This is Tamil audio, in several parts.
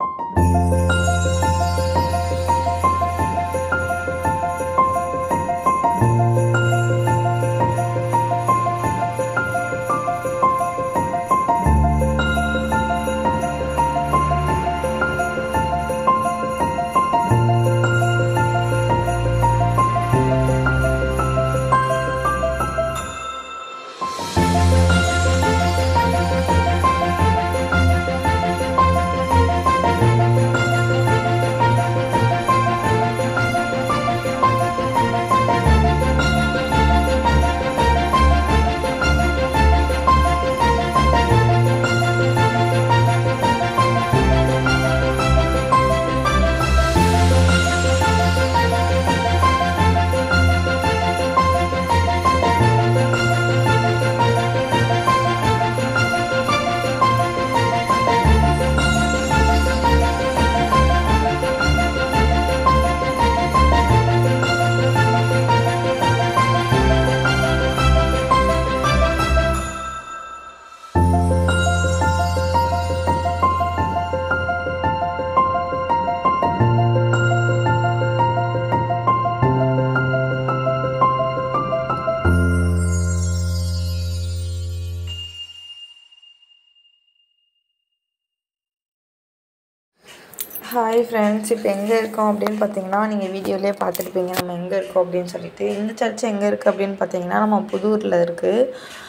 ஹாய் ஃப்ரெண்ட்ஸ் இப்போ எங்கே இருக்கோம் அப்படின்னு பார்த்தீங்கன்னா நீங்கள் வீடியோலேயே பார்த்துருப்பீங்க நம்ம எங்கே இருக்கோம் அப்படின்னு சொல்லிட்டு இந்த சர்ச் எங்கே இருக்குது அப்படின்னு பார்த்தீங்கன்னா நம்ம புதூரில் இருக்குது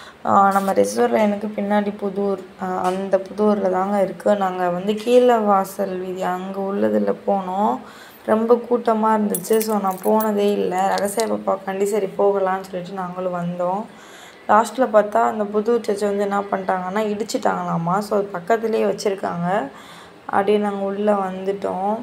நம்ம ரிசர்வ் லைனுக்கு பின்னாடி புதூர் ஆஹ் அந்த புதூரில் தாங்க இருக்குது நாங்கள் வந்து கீழே வாசல் வீதி அங்கே உள்ளதில் போனோம் ரொம்ப கூட்டமாக இருந்துச்சு ஸோ நான் போனதே இல்லை ரகசிய பாப்பாக்காண்டி சரி போகலான்னு சொல்லிட்டு நாங்களும் வந்தோம் லாஸ்ட்டில் பார்த்தா அந்த புதூர் சர்ச்சை வந்து என்ன பண்ணிட்டாங்கன்னா இடிச்சிட்டாங்களாமா ஸோ அது பக்கத்துலேயே வச்சுருக்காங்க அப்படியே நாங்கள் உள்ளே வந்துட்டோம்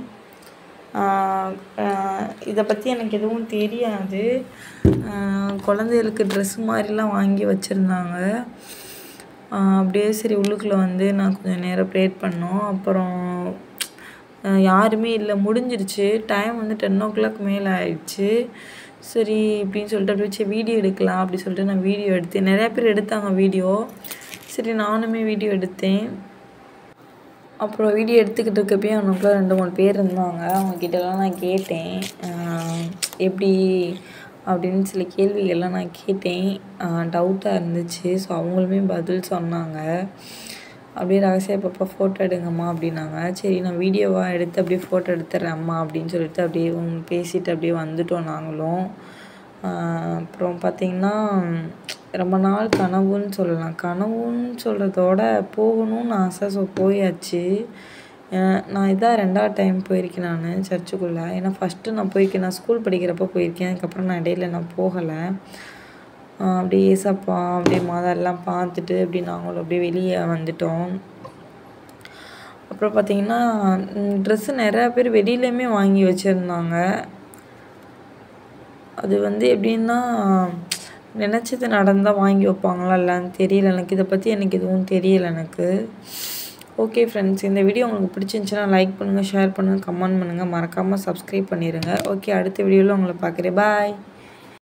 இதை பற்றி எனக்கு எதுவும் தெரியாது ஆஹ் குழந்தைகளுக்கு ட்ரெஸ் மாதிரிலாம் வாங்கி வச்சுருந்தாங்க அப்படியே சரி உள்ளுக்குள்ளே வந்து நான் கொஞ்சம் நேரம் ப்ரேட் பண்ணோம் அப்புறம் ஆஹ் யாருமே இல்லை முடிஞ்சிருச்சு டைம் வந்து டென் ஓ கிளாக் மேலே ஆயிடுச்சு சரி இப்படின்னு சொல்லிட்டு அப்படியே சரி வீடியோ எடுக்கலாம் அப்படி சொல்லிட்டு நான் வீடியோ எடுத்தேன் நிறையா பேர் எடுத்தாங்க வீடியோ சரி நானுமே வீடியோ எடுத்தேன் அப்புறம் வீடியோ எடுத்துக்கிட்டு இருக்கப்பயே அவனுக்குள்ள ரெண்டு மூணு பேர் இருந்தாங்க அவங்கக்கிட்டலாம் நான் கேட்டேன் ஆஹ் எப்படி அப்படின்னு சில கேள்விகள்லாம் நான் கேட்டேன் டவுட்டாக இருந்துச்சு ஸோ அவங்களுமே பதில் சொன்னாங்க அப்படியே ரகசிய பாப்பா ஃபோட்டோ எடுங்கம்மா அப்படின்னாங்க சரி நான் வீடியோவாக எடுத்து அப்படியே ஃபோட்டோ எடுத்துட்றேன் அம்மா அப்படின்னு சொல்லிட்டு அப்படியே உம் பேசிட்டு அப்படியே வந்துட்டோம் நாங்களும் ஆஹ் அப்புறம் பார்த்திங்கன்னா ரொம்ப நாள் கனவுன்னு சொல்லலாம் கனவுன்னு சொல்கிறதோட போகணும்னு ஆசை ஸோ போயாச்சு அஹ் நான் இதான் ரெண்டாவது டைம் போயிருக்கேன் நான் சர்ச்சுக்குள்ளே ஏன்னா ஃபஸ்ட்டு நான் போயிருக்கேன் நான் ஸ்கூல் படிக்கிறப்போ போயிருக்கேன் அதுக்கப்புறம் நான் இடையில நான் போகலை ஆஹ் அப்படியே ஏசப்பா அப்படியே மாதாலாம் பார்த்துட்டு அப்படி நாங்களும் அப்படியே வெளியே வந்துட்டோம் அப்புறம் பார்த்திங்கன்னா ட்ரெஸ்ஸு நிறையா பேர் வெளியிலையுமே வாங்கி வச்சுருந்தாங்க அது வந்து எப்படின்னா நினச்சது நடந்தால் வாங்கி வைப்பாங்களா இல்லைன்னு தெரியல எனக்கு இதை பற்றி எனக்கு எதுவும் தெரியல எனக்கு ஓகே ஃப்ரெண்ட்ஸ் இந்த வீடியோ உங்களுக்கு பிடிச்சிருந்துச்சுன்னா லைக் பண்ணுங்கள் ஷேர் பண்ணுங்கள் கமெண்ட் பண்ணுங்கள் மறக்காமல் சப்ஸ்கிரைப் பண்ணிடுங்க ஓகே அடுத்த வீடியோவில் உங்களை பார்க்குறேன் பாய்